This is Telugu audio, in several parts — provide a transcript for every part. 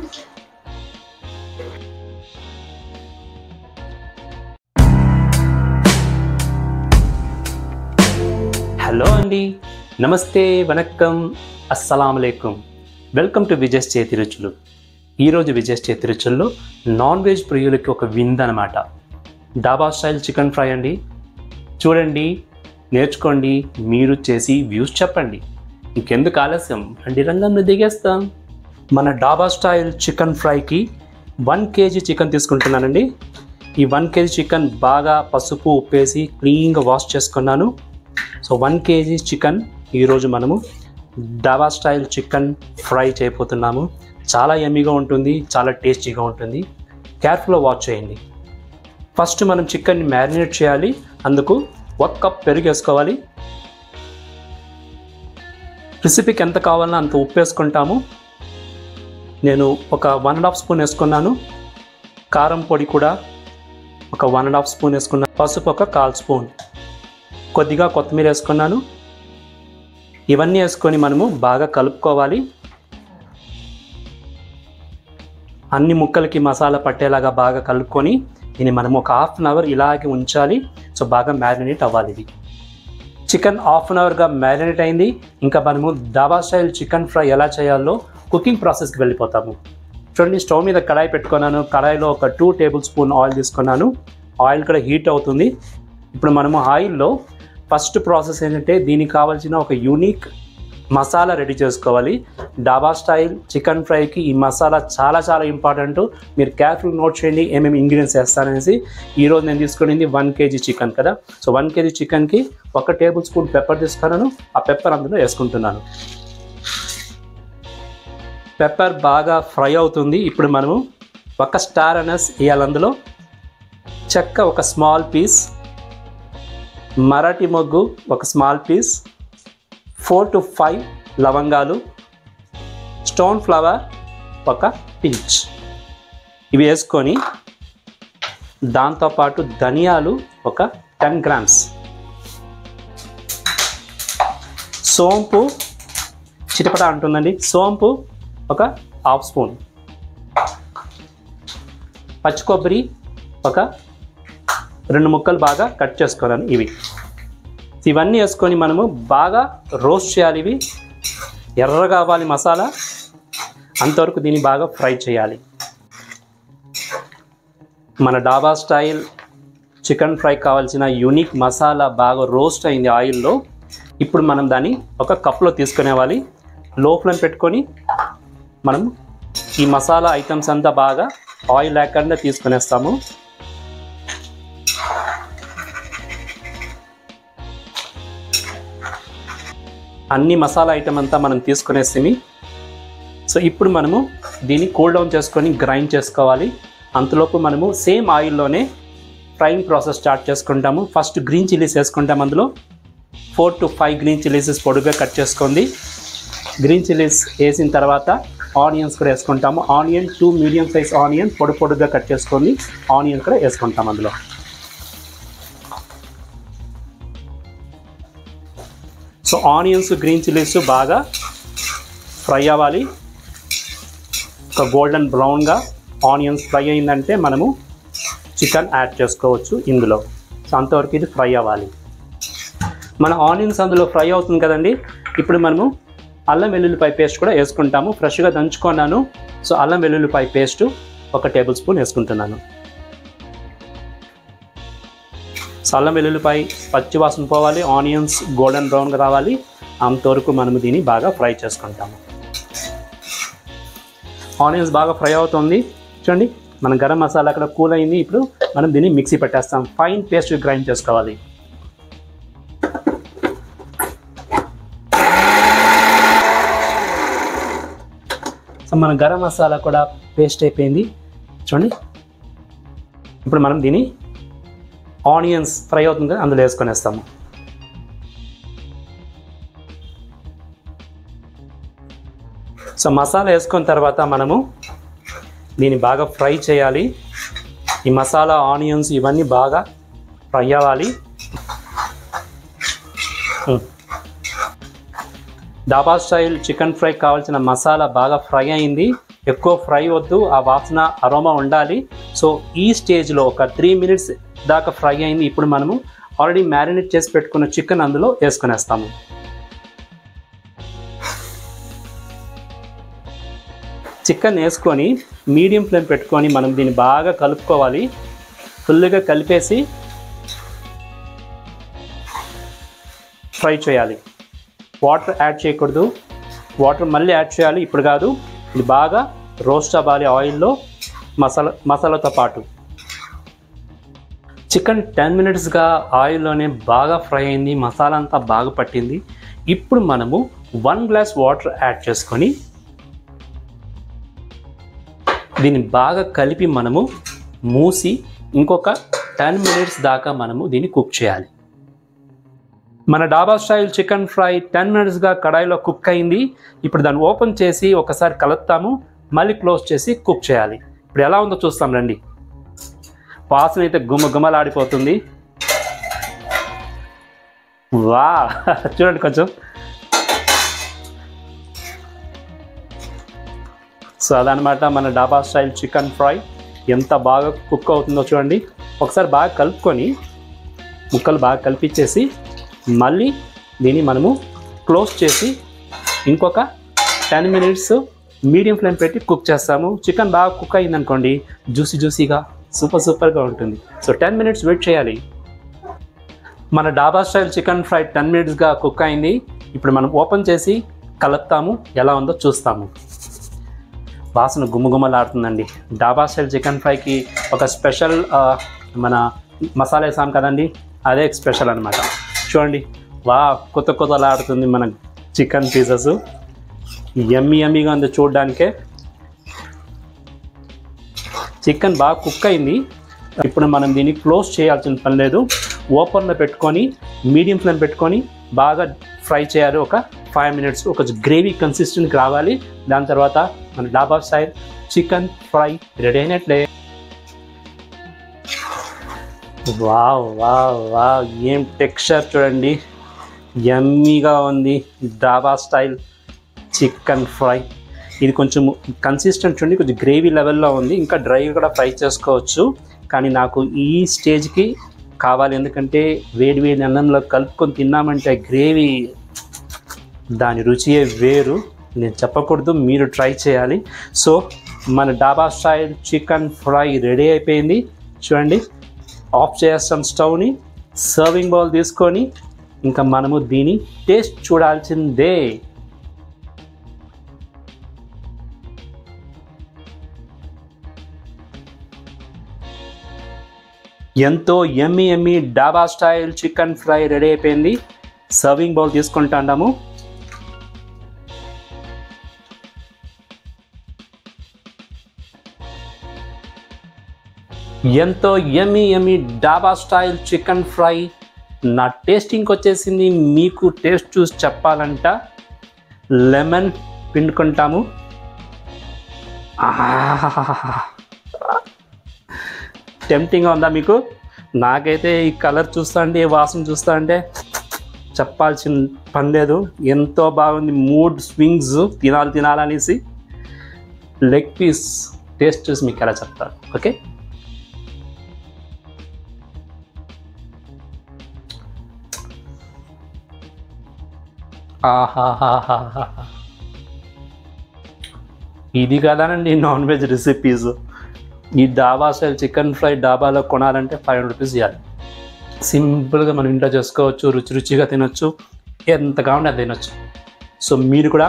హలో అండి నమస్తే వనక్కం అస్సలం అలైకుం వెల్కమ్ టు విజయ్ చేతి రుచులు ఈరోజు విజయ్ చేతి రుచుల్లో నాన్ వెజ్ ప్రియులకి ఒక విందనమాట డాబా స్టైల్ చికెన్ ఫ్రై అండి చూడండి నేర్చుకోండి మీరు చేసి వ్యూస్ చెప్పండి ఇంకెందుకు ఆలస్యం రండి రంగంలో దిగేస్తాం మన డాబా స్టైల్ చికెన్ ఫ్రైకి వన్ కేజీ చికెన్ తీసుకుంటున్నానండి ఈ వన్ కేజీ చికెన్ బాగా పసుపు ఉప్పేసి క్లీన్గా వాష్ చేసుకున్నాను సో వన్ కేజీ చికెన్ ఈరోజు మనము డాబా స్టైల్ చికెన్ ఫ్రై చేయబోతున్నాము చాలా ఎమ్మీగా ఉంటుంది చాలా టేస్టీగా ఉంటుంది కేర్ఫుల్గా వాచ్ చేయండి ఫస్ట్ మనం చికెన్ని మ్యారినేట్ చేయాలి అందుకు ఒక కప్ పెరుగు వేసుకోవాలి రెసిపీకి ఎంత కావాలన్నా అంత ఉప్పు వేసుకుంటాము నేను ఒక వన్ అండ్ హాఫ్ స్పూన్ వేసుకున్నాను కారం పొడి కూడా ఒక వన్ అండ్ హాఫ్ స్పూన్ వేసుకున్నాను పసుపు ఒక కాల్ స్పూన్ కొద్దిగా కొత్తిమీర వేసుకున్నాను ఇవన్నీ వేసుకొని మనము బాగా కలుపుకోవాలి అన్ని ముక్కలకి మసాలా పట్టేలాగా బాగా కలుపుకొని దీన్ని మనం ఒక హాఫ్ అన్ అవర్ ఇలాగే ఉంచాలి సో బాగా మ్యారినేట్ అవ్వాలి ఇది చికెన్ హాఫ్ అన్ అవర్గా మ్యారినేట్ అయింది ఇంకా మనము దాబా స్టైల్ చికెన్ ఫ్రై ఎలా చేయాలో కుకింగ్ ప్రాసెస్కి వెళ్ళిపోతాము చూడండి స్టవ్ మీద కడాయి పెట్టుకున్నాను కడాయిలో ఒక టూ టేబుల్ స్పూన్ ఆయిల్ తీసుకున్నాను ఆయిల్ కూడా హీట్ అవుతుంది ఇప్పుడు మనము ఆయిల్లో ఫస్ట్ ప్రాసెస్ ఏంటంటే దీనికి కావాల్సిన ఒక యూనిక్ మసాలా రెడీ చేసుకోవాలి డాబా స్టైల్ చికెన్ ఫ్రైకి ఈ మసాలా చాలా చాలా ఇంపార్టెంట్ మీరు కేర్ఫుల్ నోట్ చేయండి ఏమేమి ఇంగ్రీడియంట్స్ వేస్తారనేసి ఈరోజు నేను తీసుకునింది వన్ కేజీ చికెన్ కదా సో వన్ కేజీ చికెన్కి ఒక టేబుల్ స్పూన్ పెప్పర్ తీసుకున్నాను ఆ పెప్పర్ అందులో వేసుకుంటున్నాను పెప్పర్ బాగా ఫ్రై అవుతుంది ఇప్పుడు మనము ఒక స్టార్ అనస్ వేయాలి అందులో చెక్క ఒక స్మాల్ పీస్ మరాఠీ మొగ్గు ఒక small piece four to five లవంగాలు స్టోన్ ఫ్లవర్ ఒక పించ్ ఇవి వేసుకొని దాంతోపాటు ధనియాలు ఒక టెన్ గ్రామ్స్ సోంపు చిటపట అంటుందండి సోంపు ఒక హాఫ్ స్పూన్ పచ్చి కొబ్బరి ఒక రెండు ముక్కలు బాగా కట్ చేసుకున్నాను ఇవి ఇవన్నీ వేసుకొని మనము బాగా రోస్ట్ చేయాలి ఇవి ఎర్ర కావాలి మసాలా అంతవరకు దీన్ని బాగా ఫ్రై చేయాలి మన డాబా స్టైల్ చికెన్ ఫ్రై కావాల్సిన యూనిక్ మసాలా బాగా రోస్ట్ అయింది ఆయిల్లో ఇప్పుడు మనం దాన్ని ఒక కప్లో తీసుకునేవాలి లో ఫ్లేమ్ పెట్టుకొని మనం ఈ మసాలా ఐటమ్స్ అంతా బాగా ఆయిల్ లేకుండా తీసుకునేస్తాము అన్ని మసాలా ఐటమ్ అంతా మనం తీసుకునేసి సో ఇప్పుడు మనము దీన్ని కూల్ డౌన్ చేసుకొని గ్రైండ్ చేసుకోవాలి అంతలోపు మనము సేమ్ ఆయిల్లోనే ఫ్రైయింగ్ ప్రాసెస్ స్టార్ట్ చేసుకుంటాము ఫస్ట్ గ్రీన్ చిల్లీస్ వేసుకుంటాం అందులో four to five green chillies పొడుగా కట్ చేసుకోండి గ్రీన్ చిల్లీస్ వేసిన తర్వాత ఆనియన్స్ కూడా వేసుకుంటాము onion two medium size onion పొడి పొడుగా కట్ చేసుకొని ఆనియన్ కూడా వేసుకుంటాం అందులో సో ఆనియన్స్ గ్రీన్ చిల్లీస్ బాగా ఫ్రై అవ్వాలి ఒక గోల్డెన్ బ్రౌన్గా ఆనియన్స్ ఫ్రై అయిందంటే మనము చికెన్ యాడ్ చేసుకోవచ్చు ఇందులో సో అంతవరకు ఇది ఫ్రై అవ్వాలి మన ఆనియన్స్ అందులో ఫ్రై అవుతుంది కదండి ఇప్పుడు మనము అల్లం వెల్లుల్లిపాయ పేస్ట్ కూడా వేసుకుంటాము ఫ్రెష్గా దంచుకున్నాను సో అల్లం వెల్లుల్లిపాయ పేస్ట్ ఒక టేబుల్ స్పూన్ వేసుకుంటున్నాను సో అల్లం వెల్లుల్లిపాయ పచ్చి వాసన పోవాలి ఆనియన్స్ గోల్డెన్ బ్రౌన్గా రావాలి అంతవరకు మనము దీన్ని బాగా ఫ్రై చేసుకుంటాము ఆనియన్స్ బాగా ఫ్రై అవుతుంది చూడండి మన గరం మసాలా అక్కడ కూల్ అయింది ఇప్పుడు మనం దీన్ని మిక్సీ పెట్టేస్తాం ఫైన్ పేస్ట్ గ్రైండ్ చేసుకోవాలి సో మన గరం మసాలా కూడా పేస్ట్ అయిపోయింది చూడండి ఇప్పుడు మనం దీన్ని ఆనియన్స్ ఫ్రై అవుతుంది కదా అందులో వేసుకొనేస్తాము సో మసాలా వేసుకున్న తర్వాత మనము దీన్ని బాగా ఫ్రై చేయాలి ఈ మసాలా ఆనియన్స్ ఇవన్నీ బాగా ఫ్రై అవ్వాలి ఉమ్. డాబా స్టైల్ చికెన్ ఫ్రై కావాల్సిన మసాలా బాగా ఫ్రై అయింది ఎక్కువ ఫ్రై వద్దు ఆ వాసన అరోమా ఉండాలి సో ఈ స్టేజ్లో ఒక త్రీ మినిట్స్ దాకా ఫ్రై అయింది ఇప్పుడు మనము ఆల్రెడీ మ్యారినేట్ చేసి పెట్టుకున్న చికెన్ అందులో వేసుకునేస్తాము చికెన్ వేసుకొని మీడియం ఫ్లేమ్ పెట్టుకొని మనం దీన్ని బాగా కలుపుకోవాలి ఫుల్గా కలిపేసి ఫ్రై చేయాలి వాటర్ యాడ్ చేయకూడదు వాటర్ మళ్ళీ యాడ్ చేయాలి ఇప్పుడు కాదు ఇది బాగా రోస్ట్ అవ్వాలి ఆయిల్లో మసాలా మసాలాతో పాటు చికెన్ టెన్ మినిట్స్గా ఆయిల్లోనే బాగా ఫ్రై అయింది మసాలా అంతా బాగా పట్టింది ఇప్పుడు మనము వన్ గ్లాస్ వాటర్ యాడ్ చేసుకొని దీన్ని బాగా కలిపి మనము మూసి ఇంకొక టెన్ మినిట్స్ దాకా మనము దీన్ని కుక్ చేయాలి మన dhaba style chicken fry ten మినిట్స్గా కడాయిలో కుక్ అయింది ఇప్పుడు దాన్ని ఓపెన్ చేసి ఒకసారి కలుపుతాము మళ్ళీ క్లోజ్ చేసి కుక్ చేయాలి ఇప్పుడు ఎలా ఉందో చూస్తాం రండి వాసన అయితే గుమ్మ గుమ్మలాడిపోతుంది వా చూడండి కొంచెం సో అదనమాట మన డాబా స్టైల్ చికెన్ ఫ్రై ఎంత బాగా కుక్ అవుతుందో చూడండి ఒకసారి బాగా కలుపుకొని ముక్కలు బాగా కలిపించేసి మళ్ళీ దీన్ని మనము క్లోజ్ చేసి ఇంకొక టెన్ మినిట్స్ మీడియం ఫ్లేమ్ పెట్టి కుక్ చేస్తాము చికెన్ బాగా కుక్ అయింది అనుకోండి జ్యూసీ జ్యూసీగా సూపర్ సూపర్గా ఉంటుంది సో టెన్ మినిట్స్ వెయిట్ చేయాలి మన dhaba style chicken fry ten మినిట్స్గా కుక్ అయింది ఇప్పుడు మనం ఓపెన్ చేసి కలుపుతాము ఎలా ఉందో చూస్తాము వాసన గుమ్మగుమ్మలాడుతుందండి డాబా స్టైల్ చికెన్ ఫ్రైకి ఒక స్పెషల్ ఆ, మన మసాలా వేసాం కదండి అదే స్పెషల్ అనమాట చూడండి వా కొత్త కొత్తలాడుతుంది మన చికెన్ పీసెస్ ఎమ్మి ఎమ్మిగా ఉంది చూడడానికే చికెన్ బాగా కుక్ అయింది ఇప్పుడు మనం దీన్ని క్లోజ్ చేయాల్సిన పని లేదు ఓపెన్లో పెట్టుకొని మీడియం ఫ్లేమ్ పెట్టుకొని బాగా ఫ్రై చేయాలి ఒక ఫైవ్ మినిట్స్ ఒక గ్రేవీ కన్సిస్టెంట్కి రావాలి దాని తర్వాత మన dhaba style chicken fry ready అయినట్లే వావ్ వావ్ వావ్ ఏం టెక్స్చర్ చూడండి యమ్మీగా ఉంది డాబా స్టైల్ చికెన్ ఫ్రై ఇది కొంచెం కన్సిస్టెంట్ చూడండి కొంచెం గ్రేవీ లెవెల్లో ఉంది ఇంకా డ్రై కూడా ఫ్రై చేసుకోవచ్చు కానీ నాకు ఈ స్టేజ్కి కావాలి ఎందుకంటే వేడి వేడి అన్నంలో కలుపుకొని తిన్నామంటే గ్రేవీ దాని రుచియే వేరు నేను చెప్పకూడదు మీరు ట్రై చేయాలి సో మన dhaba style chicken fry ready అయిపోయింది చూడండి ఆఫ్ చేస్తాం స్టవ్ని సర్వింగ్ బౌల్ తీసుకొని ఇంకా మనము దీని టేస్ట్ చూడాల్సిందే ఎంతో yummy yummy dhaba style chicken fry ready అయిపోయింది సర్వింగ్ బౌల్ తీసుకుంటాము ఎంతో yummy yummy dhaba style chicken fry నా టేస్టింగ్కి వచ్చేసింది మీకు టేస్ట్ చూసి చెప్పాలంట లెమన్ పిండుకుంటాము టెంప్టింగ్గా ఉందా మీకు నాకైతే ఈ కలర్ చూస్తా అంటే ఈ వాసన చూస్తా అంటే చెప్పాల్సిన పని లేదు ఎంతో బాగుంది మూడ్ స్వింగ్స్ తినాలి తినాలనేసి లెగ్ పీస్ టేస్ట్ చూసి మీకు ఎలా చెప్తాను ఓకే ఆహాహాహాహా ఇది కదానండి నాన్ వెజ్ రెసిపీస్ ఈ డాబా స్టైల్ చికెన్ ఫ్రై డాబాలో కొనాలంటే ఫైవ్ హండ్రెడ్ రూపీస్ ఇవ్వాలి సింపుల్గా మనం ఇంట్లో చేసుకోవచ్చు రుచి రుచిగా తినొచ్చు ఎంత కావాలంటే అది తినొచ్చు సో మీరు కూడా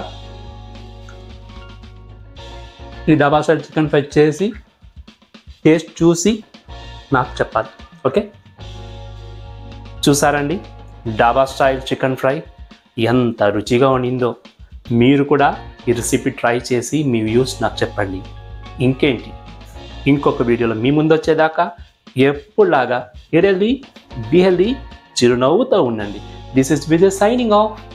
ఈ డాబా స్టైల్ చికెన్ ఫ్రై చేసి టేస్ట్ చూసి నాకు చెప్పాలి ఓకే చూసారండి డాబా స్టైల్ చికెన్ ఫ్రై ఎంత రుచిగా ఉండిందో మీరు కూడా ఈ రెసిపీ ట్రై చేసి మీ వ్యూస్ నాకు చెప్పండి ఇంకేంటి ఇంకొక వీడియోలో మీ ముందు వచ్చేదాకా ఎప్పుడులాగా హెల్దీ బి హెల్దీ చిరునవ్వుతో ఉండండి this is Vijay signing of